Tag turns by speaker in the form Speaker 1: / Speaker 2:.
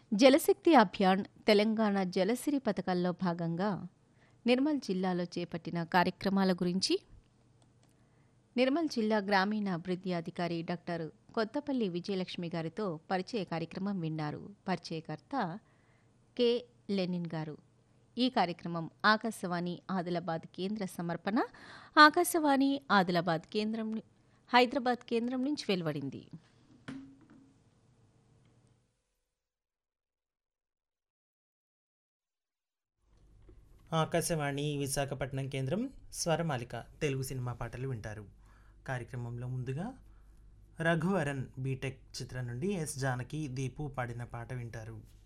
Speaker 1: జలశక్తి అభియాన్ తెలంగాణ జలసిరి పథకాల్లో భాగంగా నిర్మల్ జిల్లాలో చేపట్టిన కార్యక్రమాల గురించి నిర్మల్ జిల్లా గ్రామీణ అభివృద్ధి అధికారి డాక్టర్ కొత్తపల్లి విజయలక్ష్మి గారితో పరిచయ కార్యక్రమం విన్నారు పరిచయకర్త కె లెనిన్ గారు ఈ కార్యక్రమం ఆకాశవాణి ఆదిలాబాద్ కేంద్ర సమర్పణ ఆకాశవాణి ఆదిలాబాద్ కేంద్రం హైదరాబాద్ కేంద్రం నుంచి వెలువడింది
Speaker 2: ఆకాశవాణి విశాఖపట్నం కేంద్రం స్వరమాలిక తెలుగు సినిమా పాటలు వింటారు కార్యక్రమంలో ముందుగా రఘువరన్ బీటెక్ చిత్రం నుండి ఎస్ జానకి దీపు పాడిన పాట వింటారు